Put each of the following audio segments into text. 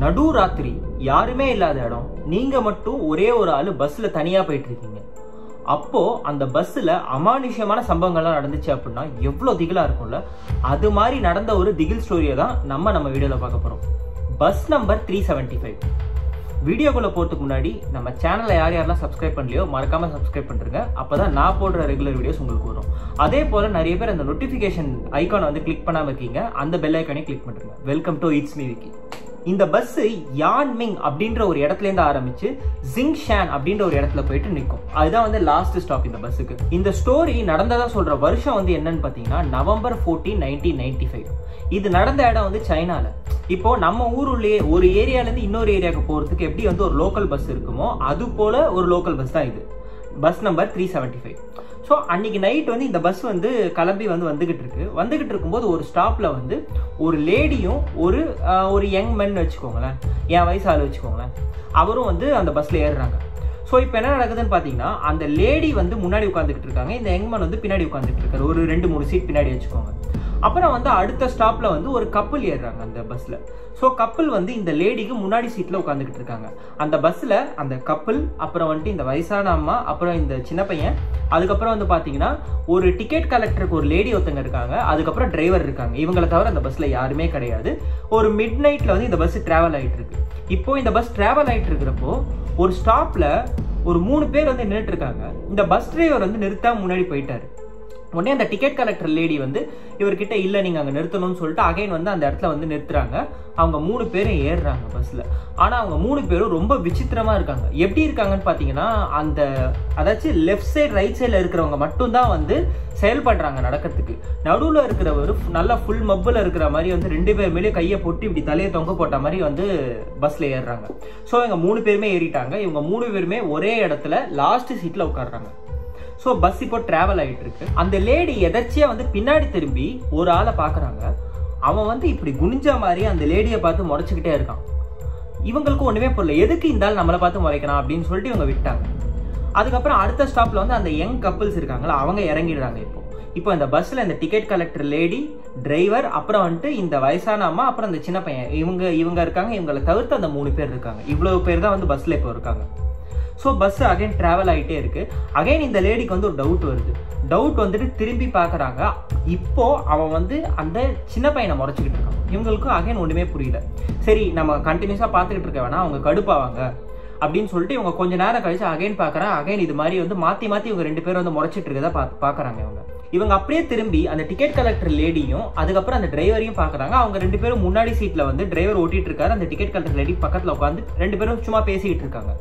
நடு ராத்திரி யாருமே இல்லாத இடம் நீங்க மட்டும் ஒரே ஒரு ஆளு பஸ்ல தனியா போயிட்டு இருக்கீங்க அப்போ அந்த பஸ்ல அமானுஷ்யமான சம்பவங்கள்லாம் நடந்துச்சு அப்படின்னா எவ்வளவு திகிலா இருக்கும்ல அது மாதிரி நடந்த ஒரு திகில் ஸ்டோரியை தான் நம்ம நம்ம வீடியோல பார்க்க போறோம் bus number three seventy five வீடியோக்குள்ள போறதுக்கு முன்னாடி நம்ம சேனலை யார் யாரெல்லாம் சப்ஸ்கிரைப் பண்ணலையோ மறக்காம சப்ஸ்கிரைப் பண்ணுங்க அப்பதான் நான் போடுற ரெகுலர் வீடியோஸ் உங்களுக்கு வரும் அதே போல நிறைய பேர் அந்த நோட்டிபிகேஷன் ஐகானை வந்து கிளிக் பண்ணாம இருக்கீங்க அந்த பெல் ஐக்கானே கிளிக் பண்ணுங்க welcome to it's me Vicky இந்த பஸ் யான்மிங் அப்படின்ற ஒரு இடத்துல இருந்து ஆரம்பிச்சு ஜிங் ஷான் அப்படின்ற ஒரு இடத்துல போயிட்டு நிற்கும் அதுதான் வந்து லாஸ்ட் ஸ்டாப் இந்த பஸ்ஸுக்கு இந்த ஸ்டோரி நடந்ததா சொல்ற வருஷம் வந்து என்னன்னு பாத்தீங்கன்னா November fourteen nineteen ninety five இது நடந்த இடம் வந்து சைனால இப்போ நம்ம ஊருள்ளே ஒரு ஏரியால இருந்து இன்னொரு ஏரியாவுக்கு போறதுக்கு எப்படி வந்து ஒரு லோக்கல் பஸ் இருக்குமோ அது போல ஒரு லோக்கல் பஸ் தான் இது bus number three seventy five so அன்னைக்கு நைட் வந்து இந்த பஸ் வந்து கிளம்பி வந்து வந்துகிட்டு இருக்கு வந்துகிட்டு இருக்கும்போது ஒரு ஸ்டாப்ல வந்து ஒரு லேடியும் ஒரு ஆஹ், ஒரு யங் மென் வச்சுக்கோங்களேன் என் வயசு ஆள் வச்சுக்கோங்களேன் அவரும் வந்து அந்த பஸ்ல ஏறுறாங்க ஸோ இப்போ என்ன நடக்குதுன்னு பார்த்தீங்கன்னா அந்த லேடி வந்து முன்னாடி உட்காந்துக்கிட்டு இருக்காங்க இந்த யங் மேன் வந்து பின்னாடி உட்காந்துட்டு இருக்காரு ஒரு ரெண்டு மூணு சீட் பின்னாடி வச்சுக்கோங்க அப்புறம் வந்து அடுத்த ஸ்டாப்ல வந்து ஒரு கப்பல் ஏறுறாங்க அந்த பஸ்ல ஸோ கப்பல் வந்து இந்த லேடிக்கு முன்னாடி சீட்ல உட்காந்துக்கிட்டு இருக்காங்க அந்த பஸ்ல அந்த கப்பல் அப்புறம் வந்துட்டு இந்த வயசான அம்மா அப்புறம் இந்த சின்ன பையன் அதுக்கப்புறம் வந்து பாத்தீங்கன்னா ஒரு டிக்கெட் கலெக்டருக்கு ஒரு லேடி ஒருத்தங்க இருக்காங்க அதுக்கப்புறம் டிரைவர் இருக்காங்க இவங்களை தவிர அந்த பஸ்ல யாருமே கிடையாது ஒரு மிட் நைட்ல வந்து இந்த பஸ் டிராவல் ஆயிட்டு இருக்கு இப்போ இந்த பஸ் டிராவல் ஆயிட்டு இருக்கிறப்போ ஒரு ஸ்டாப்ல ஒரு மூணு பேர் வந்து நின்றுட்டு இருக்காங்க இந்த பஸ் டிரைவர் வந்து நிறுத்தாம முன்னாடி போயிட்டாரு உடனே அந்த டிக்கெட் கலெக்டர் லேடி வந்து இவர்கிட்ட இல்ல நீங்க அங்க நிறுத்தணும்னு சொல்லிட்டு அகைன் வந்து அந்த இடத்துல வந்து நிறுத்துறாங்க அவங்க மூணு பேரும் ஏறுறாங்க பஸ்ல ஆனா அவங்க மூணு பேரும் ரொம்ப விசித்திரமா இருக்காங்க எப்படி இருக்காங்கன்னு பாத்தீங்கன்னா அந்த அதாச்சும் லெஃப்ட் சைடு ரைட் சைடுல இருக்கிறவங்க மட்டும்தான் வந்து செயல்படுறாங்க நடக்கிறதுக்கு நடுவுல இருக்கிறவர் நல்லா ஃபுல் மப்புல இருக்கிற மாதிரி வந்து ரெண்டு பேர் மேலேயும் கையை போட்டு இப்படி தலையை தொங்க போட்ட மாதிரி வந்து பஸ்ல ஏறுறாங்க ஸோ இவங்க மூணு பேருமே ஏறிட்டாங்க இவங்க மூணு பேருமே ஒரே இடத்துல லாஸ்ட் சீட்ல உட்காடுறாங்க ஸோ பஸ் இப்போ டிராவல் ஆயிட்டு இருக்கு அந்த லேடி எதர்ச்சியா வந்து பின்னாடி திரும்பி ஒரு ஆளை பாக்குறாங்க அவன் வந்து இப்படி குனிஞ்ச மாதிரி அந்த லேடியை பார்த்து முறைச்சுக்கிட்டே இருக்கான் இவங்களுக்கு ஒண்ணுமே புரியல எதுக்கு இந்த ஆள் நம்மளை பார்த்து முறைக்கிறான் அப்படின்னு சொல்லிட்டு இவங்க விட்டாங்க அதுக்கப்புறம் அடுத்த ஸ்டாப்ல வந்து அந்த யங் கப்பிள்ஸ் இருக்காங்களா அவங்க இறங்கிடுறாங்க இப்போ இப்போ இந்த பஸ்ல இந்த டிக்கெட் கலெக்டர் லேடி டிரைவர் அப்புறம் வந்துட்டு இந்த வயசான அம்மா அப்புறம் இந்த சின்ன பையன் இவங்க இவங்க இருக்காங்க இவங்களை தவிர்த்து அந்த மூணு பேர் இருக்காங்க இவ்வளவு பேர் தான் வந்து பஸ்ல இப்போ இருக்காங்க ஸோ பஸ் அகைன் டிராவல் ஆகிட்டே இருக்கு அகைன் இந்த லேடிக்கு வந்து ஒரு டவுட் வருது டவுட் வந்துட்டு திரும்பி பார்க்கறாங்க இப்போ அவன் வந்து அந்த சின்ன பையனை முறைச்சிக்கிட்டு இருக்கான் இவங்களுக்கும் அகைன் ஒண்ணுமே புரியல சரி நம்ம கண்டினியூஸா பார்த்துக்கிட்டு இருக்க வேணா அவங்க கடுப்பாவாங்க அப்படின்னு சொல்லிட்டு இவங்க கொஞ்ச நேரம் கழிச்சு அகைன் பார்க்கறான் அகைன் இது மாதிரி வந்து மாத்தி மாத்தி இவங்க ரெண்டு பேரும் வந்து முறைச்சிட்டு இருக்கதா பா பார்க்கறாங்க இவங்க இவங்க அப்படியே திரும்பி அந்த டிக்கெட் கலெக்டர் லேடியும் அதுக்கப்புறம் அந்த டிரைவரையும் பார்க்கறாங்க அவங்க ரெண்டு பேரும் முன்னாடி சீட்ல வந்து டிரைவர் ஓட்டிட்டு இருக்காரு அந்த டிக்கெட் கலெக்டர் லேடி பக்கத்துல உட்காந்து ரெண்டு பேரும் சும்மா பேசிக்கிட்டு இருக்காங்க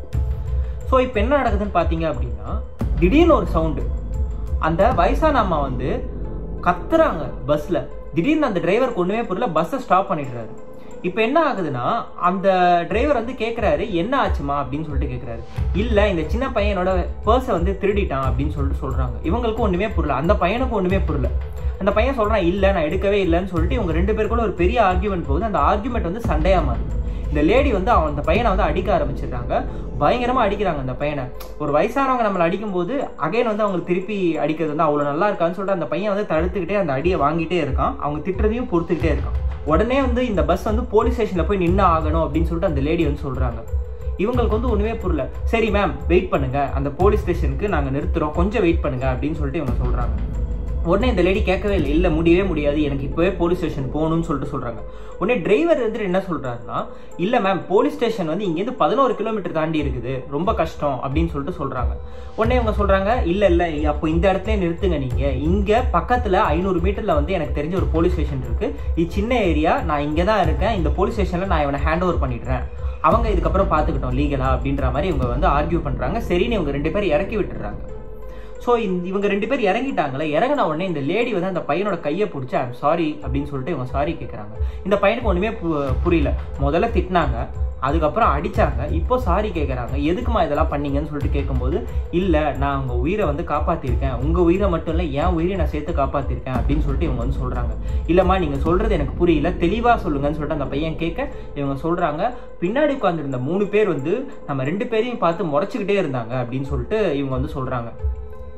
ஸோ இப்போ என்ன நடக்குதுன்னு பார்த்தீங்க அப்படின்னா திடீர்னு ஒரு சவுண்டு அந்த வயசான அம்மா வந்து கத்துறாங்க பஸ்ல திடீர்னு அந்த டிரைவருக்கு ஒண்ணுமே புரியல பஸ்ஸை ஸ்டாப் பண்ணிடுறாரு இப்போ என்ன ஆகுதுன்னா அந்த டிரைவர் வந்து கேட்குறாரு என்ன ஆச்சுமா அப்படின்னு சொல்லிட்டு கேட்குறாரு இல்லை இந்த சின்ன பையனோட பர்ஸை வந்து திருடிட்டான் அப்படின்னு சொல்லிட்டு சொல்றாங்க இவங்களுக்கும் ஒண்ணுமே புரியல அந்த பையனுக்கும் ஒண்ணுமே புரியல அந்த பையன் சொல்றான் இல்லை நான் எடுக்கவே இல்லைன்னு சொல்லிட்டு இவங்க ரெண்டு பேருக்குள்ள ஒரு பெரிய ஆர்குமெண்ட் போகுது அந்த ஆர்குமெண்ட் வந்து சண்டையா மாறுது இந்த லேடி வந்து அவன் அந்த பையனை வந்து அடிக்க ஆரம்பிச்சிடுறாங்க பயங்கரமா அடிக்கிறாங்க அந்த பையனை ஒரு வயசானவங்க நம்மளை அடிக்கும்போது அகைன் வந்து அவங்க திருப்பி அடிக்கிறது வந்து அவ்வளவு நல்லா இருக்கான்னு சொல்லிட்டு அந்த பையன் வந்து தடுத்துக்கிட்டே அந்த அடியை வாங்கிட்டே இருக்கான் அவங்க திட்டுறதையும் பொறுத்துக்கிட்டே இருக்கான் உடனே வந்து இந்த பஸ் வந்து போலீஸ் ஸ்டேஷன்ல போய் நின்று ஆகணும் அப்படின்னு சொல்லிட்டு அந்த லேடி வந்து சொல்றாங்க இவங்களுக்கு வந்து ஒண்ணுமே புரியல சரி மேம் வெயிட் பண்ணுங்க அந்த போலீஸ் ஸ்டேஷனுக்கு நாங்க நிறுத்துறோம் கொஞ்சம் வெயிட் பண்ணுங்க அப்படின்னு சொல்லிட்டு இவங்க சொல்றாங்க உடனே இந்த லேடி கேட்கவே இல்லை இல்லை முடியவே முடியாது எனக்கு இப்போவே போலீஸ் ஸ்டேஷன் போகணும்னு சொல்லிட்டு சொல்றாங்க உடனே டிரைவர் வந்து என்ன சொல்றாருன்னா இல்லை மேம் போலீஸ் ஸ்டேஷன் வந்து இங்கேருந்து பதினோரு கிலோமீட்டர் தாண்டி இருக்குது ரொம்ப கஷ்டம் அப்படின்னு சொல்லிட்டு சொல்றாங்க உடனே இவங்க சொல்றாங்க இல்லை இல்லை அப்போ இந்த இடத்துல நிறுத்துங்க நீங்க இங்க பக்கத்துல ஐநூறு மீட்டர்ல வந்து எனக்கு தெரிஞ்ச ஒரு போலீஸ் ஸ்டேஷன் இருக்கு இது சின்ன ஏரியா நான் இங்கே தான் இருக்கேன் இந்த போலீஸ் ஸ்டேஷன்ல நான் இவனை ஹேண்ட் ஓவர் பண்ணிடுறேன் அவங்க இதுக்கப்புறம் பார்த்துக்கிட்டோம் லீகலா அப்படின்ற மாதிரி இவங்க வந்து ஆர்கியூ பண்றாங்க சரின்னு இவங்க ரெண்டு பேரும் இறக்கி விட்டுறாங்க ஸோ இவங்க ரெண்டு பேர் இறங்கிட்டாங்களே இறங்கின உடனே இந்த லேடி வந்து அந்த பையனோட கையை பிடிச்சி ஐம் சாரி அப்படின்னு சொல்லிட்டு இவங்க சாரி கேட்குறாங்க இந்த பையனுக்கு ஒன்றுமே பு- புரியல முதல்ல திட்டினாங்க அதுக்கப்புறம் அடிச்சாங்க இப்போ சாரி கேட்குறாங்க எதுக்குமா இதெல்லாம் பண்ணீங்கன்னு சொல்லிட்டு கேட்கும்போது இல்லை நான் உங்க உயிரை வந்து காப்பாற்றிருக்கேன் உங்கள் உயிரை மட்டும் இல்லை என் உயிரை நான் சேர்த்து காப்பாற்றிருக்கேன் அப்படின்னு சொல்லிட்டு இவங்க வந்து சொல்கிறாங்க இல்லைம்மா நீங்கள் சொல்கிறது எனக்கு புரியல தெளிவாக சொல்லுங்கன்னு சொல்லிட்டு அந்த பையன் கேட்க இவங்க சொல்கிறாங்க பின்னாடி உட்காந்துருந்த மூணு பேர் வந்து நம்ம ரெண்டு பேரையும் பார்த்து முறைச்சிக்கிட்டே இருந்தாங்க அப்படின்னு சொல்லிட்டு இவங்க வந்து சொல்கிறாங்க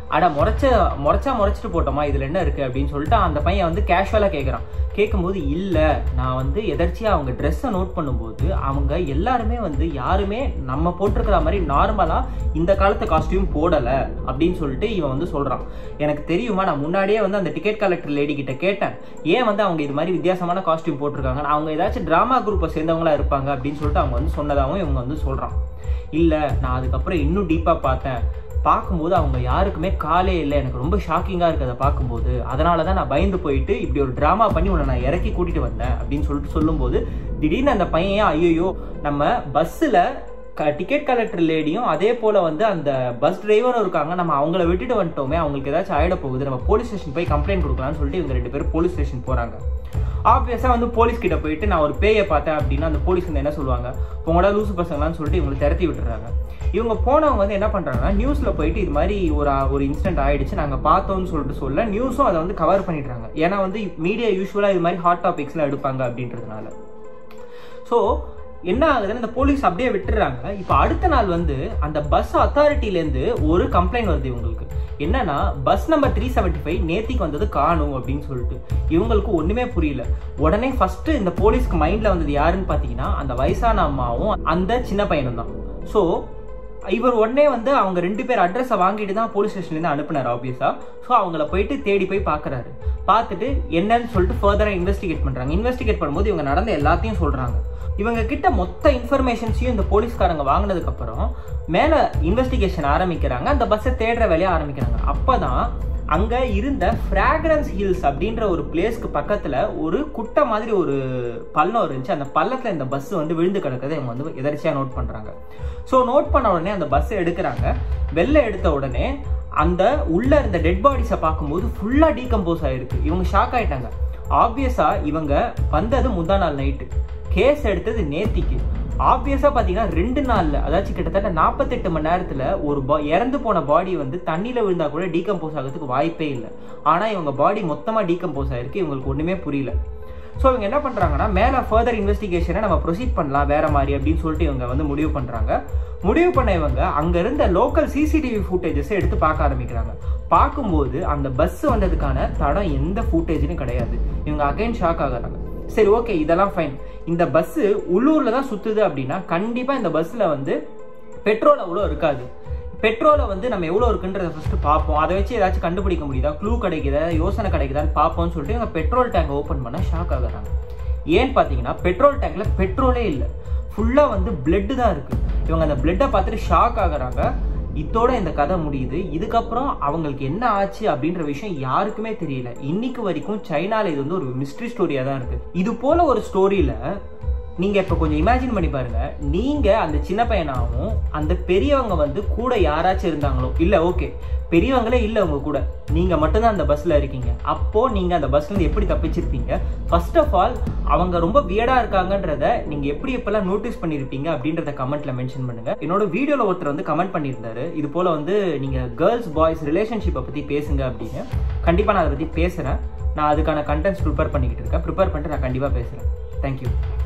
அட முறைச்ச முறைச்சா முறைச்சிட்டு போட்டோமா இதுல என்ன இருக்கு அப்படின்னு சொல்லிட்டு அந்த பையன் வந்து கேஷுவலா கேட்கறான் கேட்கும்போது இல்ல நான் வந்து எதர்ச்சியா அவங்க ட்ரெஸ்ஸை நோட் பண்ணும்போது அவங்க எல்லாருமே வந்து யாருமே நம்ம போட்டிருக்கிற மாதிரி நார்மலா இந்த காலத்து காஸ்டியூம் போடல அப்படின்னு சொல்லிட்டு இவன் வந்து சொல்றான் எனக்கு தெரியுமா நான் முன்னாடியே வந்து அந்த டிக்கெட் கலெக்டர் லேடி கிட்ட கேட்டேன் ஏன் வந்து அவங்க இது மாதிரி வித்தியாசமான காஸ்டியூம் போட்டிருக்காங்க அவங்க ஏதாச்சும் டிராமா குரூப்பை சேர்ந்தவங்களா இருப்பாங்க அப்படின்னு சொல்லிட்டு அவங்க வந்து சொன்னதாகவும் இவங்க வந்து சொல்றான் இல்ல நான் அதுக்கப்புறம் இன்னும் டீப்பா பார்த்தேன் பார்க்கும்போது அவங்க யாருக்குமே காலே இல்லை எனக்கு ரொம்ப ஷாக்கிங்காக இருக்குது அதை பார்க்கும்போது அதனால தான் நான் பயந்து போயிட்டு இப்படி ஒரு ட்ராமா பண்ணி உன்னை நான் இறக்கி கூட்டிட்டு வந்தேன் அப்படின்னு சொல்லிட்டு சொல்லும்போது திடீர்னு அந்த பையன் ஐயோ நம்ம பஸ்ஸில் டிக்கெட் கலெக்டர் லேடியும் அதே போல வந்து அந்த பஸ் டிரைவரும் இருக்காங்க நம்ம அவங்கள விட்டுட்டு வந்துட்டோமே அவங்களுக்கு ஏதாச்சும் ஆயிட போகுது நம்ம போலீஸ் ஸ்டேஷன் போய் கம்ப்ளைண்ட் கொடுக்கலாம்னு சொல்லிட்டு இவங்க ரெண்டு பேரும் போலீஸ் ஸ்டேஷன் போறாங்க ஆப்வியஸாக வந்து போலீஸ் கிட்ட போயிட்டு நான் ஒரு பேயை பார்த்தேன் அப்படின்னா அந்த போலீஸ் வந்து என்ன சொல்லுவாங்க உங்களோட லூசு பசங்களான்னு சொல்லிட்டு இவங்களை திரட்டி விட்டுறாங்க இவங்க போனவங்க வந்து என்ன பண்றாங்கன்னா நியூஸ்ல போயிட்டு இது மாதிரி ஒரு ஒரு இன்சிடென்ட் ஆயிடுச்சு நாங்க பார்த்தோம்னு சொல்லிட்டு சொல்ல நியூஸும் அதை வந்து கவர் பண்ணிடுறாங்க ஏன்னா வந்து மீடியா யூஸ்வலா இது மாதிரி ஹாட் டாபிக்ஸ்லாம் எடுப்பாங்க அப்படின்றதுனால ஸோ என்ன ஆகுதுன்னு இந்த போலீஸ் அப்படியே விட்டுறாங்க இப்போ அடுத்த நாள் வந்து அந்த பஸ் அத்தாரிட்டிலேருந்து ஒரு கம்ப்ளைண்ட் வருது இவங்களுக்கு என்னன்னா bus number three seventy five நேத்திக்கு வந்தது காணும் அப்படின்னு சொல்லிட்டு இவங்களுக்கு ஒண்ணுமே புரியல உடனே ஃபர்ஸ்ட் இந்த போலீஸ்க்கு மைண்ட்ல வந்தது யாருன்னு பாத்தீங்கன்னா அந்த வயசான அம்மாவும் அந்த சின்ன பையனும் தான் ஸோ இவர் உடனே வந்து அவங்க ரெண்டு பேர் அட்ரஸை வாங்கிட்டு தான் போலீஸ் ஸ்டேஷன்லேருந்து அனுப்புனார் ஆப்வியஸா ஸோ அவங்கள போயிட்டு தேடி போய் பார்க்குறாரு பார்த்துட்டு என்னன்னு சொல்லிட்டு ஃபர்தராக இன்வெஸ்டிகேட் பண்ணுறாங்க இன்வெஸ்டிகேட் பண்ணும்போது இவங்க நடந்த எல்லாத்தையும் சொல்கிறாங்க இவங்க கிட்ட மொத்த இன்ஃபர்மேஷன்ஸையும் இந்த போலீஸ்காரங்க வாங்கினதுக்கு அப்புறம் மேல இன்வெஸ்டிகேஷன் ஆரம்பிக்கிறாங்க அந்த பஸ்ஸை தேடுற வேலையை ஆரம்பிக்கிறாங்க அப்பதான் அங்க இருந்த ஃப்ராக்ரன்ஸ் ஹில்ஸ் அப்படின்ற ஒரு பிளேஸ்க்கு பக்கத்துல ஒரு குட்டை மாதிரி ஒரு பள்ளம் இருந்துச்சு அந்த பள்ளத்துல இந்த பஸ் வந்து விழுந்து கிடக்கிறத இவங்க வந்து எதர்ச்சியா நோட் பண்றாங்க ஸோ நோட் பண்ண உடனே அந்த பஸ்ஸை எடுக்கிறாங்க வெளில எடுத்த உடனே அந்த உள்ள இருந்த டெட் பாடிஸை பார்க்கும்போது ஃபுல்லா டீகம்போஸ் ஆயிருக்கு இவங்க ஷாக் ஆயிட்டாங்க ஆப்வியஸா இவங்க வந்தது முந்தா நாள் நைட்டு கேஸ் எடுத்தது நேத்திக்கு ஆப்வியஸா பாத்தீங்கன்னா ரெண்டு நாள்ல அதாச்சும் கிட்டத்தட்ட நாற்பத்தெட்டு மணி நேரத்துல ஒரு இறந்து போன பாடி வந்து தண்ணியில விழுந்தா கூட டீகம்போஸ் ஆகிறதுக்கு வாய்ப்பே இல்லை ஆனா இவங்க பாடி மொத்தமா டீகம்போஸ் ஆயிருக்கு இவங்களுக்கு ஒண்ணுமே புரியல ஸோ இவங்க என்ன பண்றாங்கன்னா மேல ஃபர்தர் இன்வெஸ்டிகேஷனை நம்ம ப்ரொசீட் பண்ணலாம் வேற மாதிரி அப்படின்னு சொல்லிட்டு இவங்க வந்து முடிவு பண்றாங்க முடிவு பண்ண இவங்க அங்க இருந்த லோக்கல் சிசிடிவி ஃபுட்டேஜஸ் எடுத்து பார்க்க ஆரம்பிக்கிறாங்க பார்க்கும்போது அந்த பஸ் வந்ததுக்கான தடம் எந்த ஃபுட்டேஜ்னு கிடையாது இவங்க அகைன் ஷாக் ஆகுறாங்க சரி ஓகே இதெல்லாம் ஃபைன் இந்த பஸ் உள்ளூர்ல தான் சுத்துது அப்படின்னா கண்டிப்பா இந்த பஸ்ல வந்து பெட்ரோல் அவ்வளோ இருக்காது பெட்ரோலை வந்து நம்ம எவ்வளோ இருக்குன்றத ஃபர்ஸ்ட் பார்ப்போம் அதை வச்சு ஏதாச்சும் கண்டுபிடிக்க முடியுதா க்ளூ கிடைக்குதா யோசனை கிடைக்குதான்னு பார்ப்போம்னு சொல்லிட்டு இவங்க பெட்ரோல் டேங்க் ஓப்பன் பண்ண ஷாக் ஆகுறாங்க ஏன்னு பார்த்தீங்கன்னா பெட்ரோல் டேங்க்ல பெட்ரோலே இல்லை ஃபுல்லாக வந்து பிளட்டு தான் இருக்கு இவங்க அந்த பிளட்டை பார்த்துட்டு ஷாக் ஆகுறாங்க இதோட இந்த கதை முடியுது இதுக்கப்புறம் அவங்களுக்கு என்ன ஆச்சு அப்படின்ற விஷயம் யாருக்குமே தெரியல இன்னைக்கு வரைக்கும் சைனால இது வந்து ஒரு மிஸ்ட்ரி ஸ்டோரியா தான் இருக்கு இது போல ஒரு ஸ்டோரியில நீங்க இப்ப கொஞ்சம் இமேஜின் பண்ணி பாருங்க நீங்க அந்த சின்ன பையனாகவும் அந்த பெரியவங்க வந்து கூட யாராச்சும் இருந்தாங்களோ இல்ல ஓகே பெரியவங்களே இல்ல உங்க கூட நீங்க மட்டும்தான் அந்த பஸ்ல இருக்கீங்க அப்போ நீங்க அந்த பஸ்ல இருந்து எப்படி தப்பிச்சிருப்பீங்க ஃபர்ஸ்ட் ஆஃப் ஆல் அவங்க ரொம்ப வியடா இருக்காங்கன்றத நீங்க எப்படி எப்பெல்லாம் நோட்டீஸ் பண்ணிருப்பீங்க அப்படின்றத கமெண்ட்ல மென்ஷன் பண்ணுங்க என்னோட வீடியோல ஒருத்தர் வந்து கமெண்ட் பண்ணியிருந்தாரு இது போல வந்து நீங்க கேர்ள்ஸ் பாய்ஸ் ரிலேஷன்ஷிப்பை பத்தி பேசுங்க அப்படின்னு கண்டிப்பா நான் அதை பத்தி பேசுறேன் நான் அதுக்கான கண்டென்ட்ஸ் ப்ரிப்பேர் பண்ணிக்கிட்டு இருக்கேன் ப்ரிப்பேர் பண்ணிட்டு நான் கண்டிப்பா பேசுறேன் தேங்க்யூ